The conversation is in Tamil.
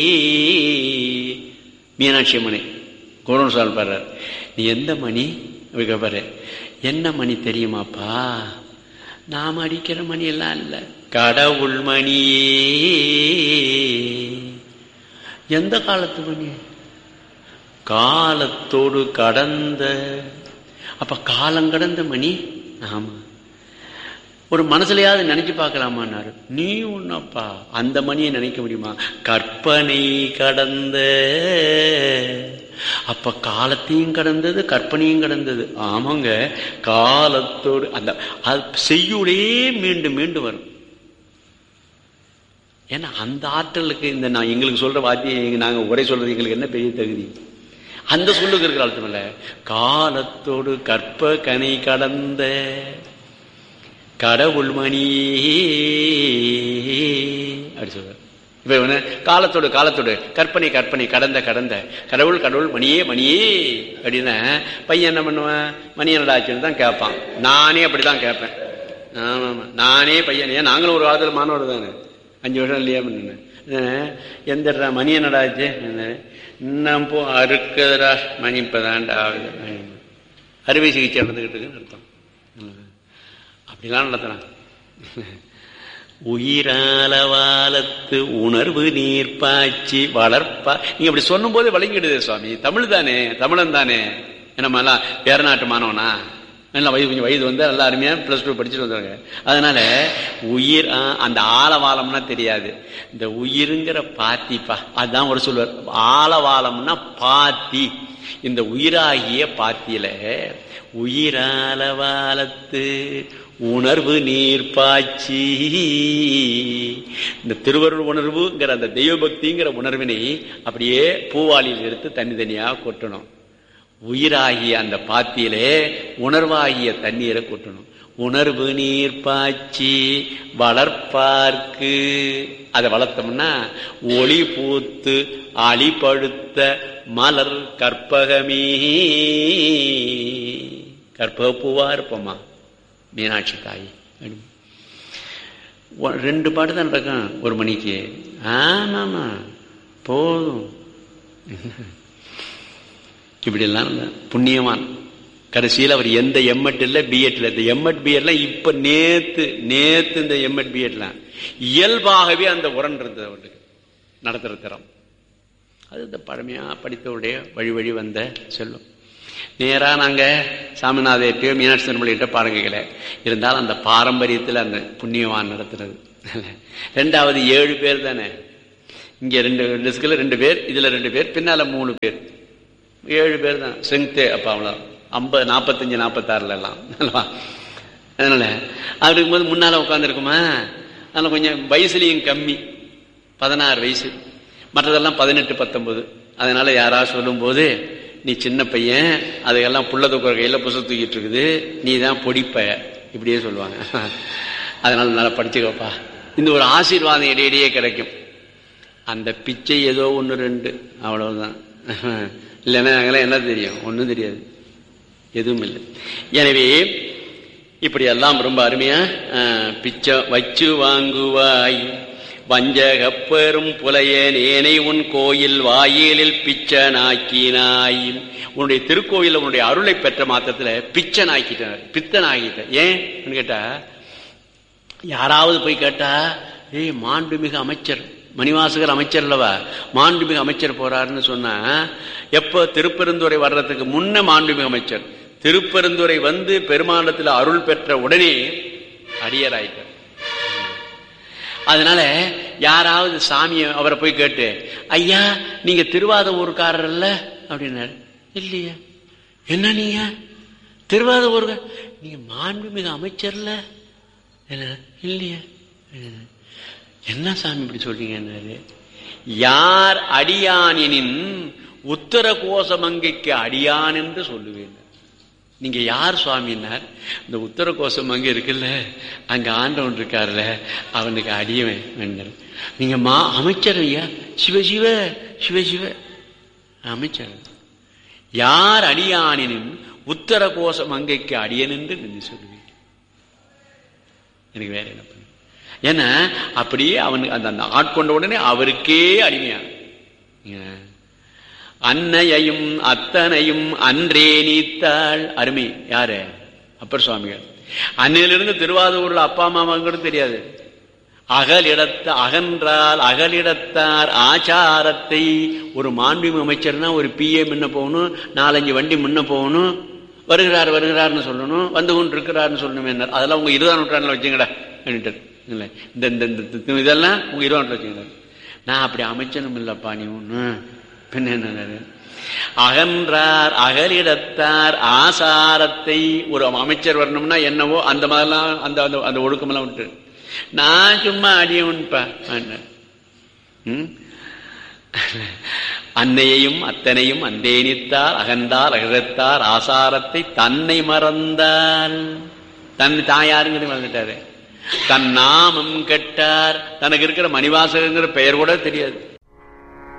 மீனாட்சி அம்மனை கோரன் சால் பாடுறார் நீ எந்த மணி அப்படி கேட்பாரு என்ன மணி தெரியுமாப்பா நாம் அடிக்கிற மணி எல்லாம் இல்ல கடவுள் மணியே எந்த காலத்து மணி காலத்தோடு கடந்த அப்ப காலம் கடந்த மணி ஆமா ஒரு மனசுலயாவது நினைச்சு பார்க்கலாமான்னாரு நீ ஒன்னப்பா அந்த மணியை நினைக்க முடியுமா கற்பனை கடந்த அப்ப காலத்தையும் கடந்தது கற்பனையும் கடந்தது ஆமாங்க காலத்தோடு அந்த அது செய்யுளே மீண்டும் மீண்டும் வரும் ஏன்னா அந்த ஆற்றலுக்கு இந்த நான் எங்களுக்கு சொல்ற வாத்தியம் நாங்க உரை சொல்றது எங்களுக்கு என்ன பெரிய தகுதி அந்த சொல்லுக்கு இருக்கிற அர்த்தம் இல்ல காலத்தோடு கற்ப கனை கடந்த கடவுள் மணி அப்படி சொல்ற இப்ப இவன காலத்தோடு காலத்தோடு கற்பனை கற்பனை கடந்த கடந்த கடவுள் கடவுள் மணியே மணியே அப்படின்னா பையன் என்ன பண்ணுவேன் மணி என்னடாச்சுன்னு தான் கேட்பான் நானே அப்படிதான் கேட்பேன் ஆமா ஆமா நானே பையன் ஏன் நாங்களும் ஒரு காலத்தில் மாணவர் தானே அஞ்சு வருஷம் இல்லையா பண்ணேன் எந்த மணி என்னடாச்சு இன்னும் போ அறுக்குதுடா மணி இப்பதான்டா ஆகுது அறுவை சிகிச்சை நடந்துகிட்டு இருக்குன்னு அர்த்தம் அப்படிலாம் நடத்துறான் உயிராலவாலத்து உணர்வு நீர் பாய்ச்சி வளர்ப்பா நீங்க அப்படி சொல்லும் போது வழங்கிடுது சுவாமி தமிழ் தானே தமிழன் தானே என்னமெல்லாம் வேற நாட்டு மாணவனா நல்லா வயது கொஞ்சம் வயது வந்து நல்லா அருமையா பிளஸ் டூ படிச்சுட்டு வந்தாங்க அதனால உயிர் அந்த ஆலவாலம்னா தெரியாது இந்த உயிருங்கிற பாத்திப்பா அதுதான் ஒரு சொல்லுவார் ஆலவாலம்னா பாத்தி இந்த உயிராகிய பாத்தியில உயிராலவாலத்து உணர்வு நீர் பாய்ச்சி இந்த திருவருள் உணர்வுங்கிற அந்த தெய்வபக்திங்கிற உணர்வினை அப்படியே பூவாளியில் எடுத்து தனித்தனியா கொட்டணும் உயிராகிய அந்த பாத்தியிலே உணர்வாகிய தண்ணீரை கொட்டணும் உணர்வு நீர் பாய்ச்சி வளர்ப்பார்க்கு அதை வளர்த்தோம்னா ஒளி பூத்து அழிப்படுத்த மலர் கற்பகமே கற்பக பூவா இருப்போமா மீனாட்சி தாய் ரெண்டு பாட்டு தான் நடக்கும் ஒரு மணிக்கு ஆமாமா போதும் இப்படிலாம் புண்ணியவான் கடைசியில் அவர் எந்த எம்எட் இல்லை பிஎட் இல்லை இந்த எம்எட் பிஎட்லாம் இப்ப நேத்து நேத்து இந்த எம்எட் பிஎட்லாம் இயல்பாகவே அந்த உரன் இருந்தது அவருக்கு நடத்துற தரம் அது இந்த பழமையா படித்தவருடைய வழி வழி வந்த செல்வம் நேரா நாங்க சாமிநாதையத்தையோ மீனாட்சி திருமலையிட்ட பாடம் கேட்கல இருந்தாலும் அந்த பாரம்பரியத்தில் அந்த புண்ணியவான் நடத்துறது ரெண்டாவது ஏழு பேர் தானே இங்க ரெண்டு டிஸ்கில் ரெண்டு பேர் இதுல ரெண்டு பேர் பின்னால மூணு பேர் ஏழு பேர் தான் ஸ்ட்ரென்த்து அப்போ அவ்வளோ ஐம்பது நாற்பத்தஞ்சு நாற்பத்தாறுல எல்லாம் அதனால அப்படி இருக்கும்போது முன்னால உட்காந்துருக்குமா அதனால கொஞ்சம் வயசுலையும் கம்மி பதினாறு வயசு மற்றதெல்லாம் பதினெட்டு பத்தொன்பது அதனால யாராவது சொல்லும் போது நீ சின்ன பையன் அதையெல்லாம் புள்ள தூக்குற கையில புச தூக்கிட்டு இருக்குது நீ தான் பொடிப்ப இப்படியே சொல்லுவாங்க அதனால நல்லா படிச்சுக்கப்பா இந்த ஒரு ஆசீர்வாதம் இடையிடையே கிடைக்கும் அந்த பிச்சை ஏதோ ஒன்று ரெண்டு அவ்வளவுதான் இல்லைன்னா நாங்களாம் என்ன தெரியும் ஒன்றும் தெரியாது எதுவும் இல்லை எனவே இப்படி எல்லாம் ரொம்ப அருமையா பிச்சை வச்சு வாங்குவாய் வஞ்சகப்பெரும் புலைய நேனை உன் கோயில் வாயிலில் பிச்சனாக்கினாய் உன்னுடைய திருக்கோயில் உன்னுடைய அருளை பெற்ற மாத்திரத்துல பிச்சன் ஆக்கிட்டார் பித்தன் ஆகிட்ட ஏன் கேட்டா யாராவது போய் கேட்டா ஏய் மாண்புமிகு அமைச்சர் மணிவாசகர் அமைச்சர் அல்லவா மாண்புமிகு அமைச்சர் போறாருன்னு சொன்னா எப்ப திருப்பெருந்துறை வர்றதுக்கு முன்ன மாண்புமிகு அமைச்சர் திருப்பெருந்துறை வந்து பெருமாண்டத்தில் அருள் பெற்ற உடனே அடியராயிட்டார் அதனால யாராவது சாமியை அவரை போய் கேட்டு ஐயா நீங்க திருவாத ஊருக்காரர் இல்ல அப்படின்னாரு இல்லையா என்ன நீங்க திருவாத ஊருக்க நீங்க மாண்புமிகு அமைச்சர்ல என்ன இல்லையா என்ன சாமி இப்படி சொல்றீங்க யார் அடியானின் உத்தர கோசமங்கைக்கு அடியான் என்று சொல்லுவேன் நீங்க யார் சுவாமினார் இந்த உத்தர கோசம் அங்க இருக்குல்ல அங்க ஆண்டவன் இருக்காருல்ல அவனுக்கு அடியவன் வேண்டார் நீங்க மா அமைச்சர் ஐயா சிவசிவ சிவசிவ அமைச்சர் யார் அடியானின் உத்தர கோசம் அங்கைக்கு அடியன் என்று நின்று சொல்லுவேன் எனக்கு வேற என்ன பண்ண ஏன்னா அப்படியே அவனுக்கு அந்த அந்த ஆட்கொண்ட உடனே அவருக்கே அடிமையான அன்னையையும் அத்தனையும் அன்றே நீத்தாள் அருமை யாரு அப்பர் சுவாமிகள் அன்னையிலிருந்து திருவாதூர்ல அப்பா அம்மாவுங்கிறது தெரியாது அகலிடத்த அகன்றால் அகலிடத்தார் ஆச்சாரத்தை ஒரு மாண்புமிகு அமைச்சர்னா ஒரு பிஏ முன்ன போகணும் நாலஞ்சு வண்டி முன்ன போகணும் வருகிறார் வருகிறார்னு சொல்லணும் வந்து கொண்டு இருக்கிறார்னு சொல்லணும் என்ன அதெல்லாம் உங்க இருபதாம் நூற்றாண்டுல வச்சுங்கடா அப்படின்ட்டு இல்லை இந்த இந்த இந்த இதெல்லாம் உங்க இருபதாம் நூற்றாண்டு வச்சுங்கடா நான் அப்படி அமைச்சனும் இல்லப்பா நீ ஒண்ணு பின்ன என்ன அகன்றார் அகலிடத்தார் ஆசாரத்தை ஒரு அமைச்சர் வரணும்னா என்னவோ அந்த மாதிரிலாம் அந்த அந்த அந்த ஒழுக்கமெல்லாம் விட்டு நான் சும்மா அடியவன்பா அன்னையையும் அத்தனையும் அந்தேனித்தார் அகந்தார் அகழத்தார் ஆசாரத்தை தன்னை மறந்தால் தன் தாயாருங்கிறது மறந்துட்டாரு தன் நாமம் கெட்டார் தனக்கு இருக்கிற மணிவாசகங்கிற பெயர் கூட தெரியாது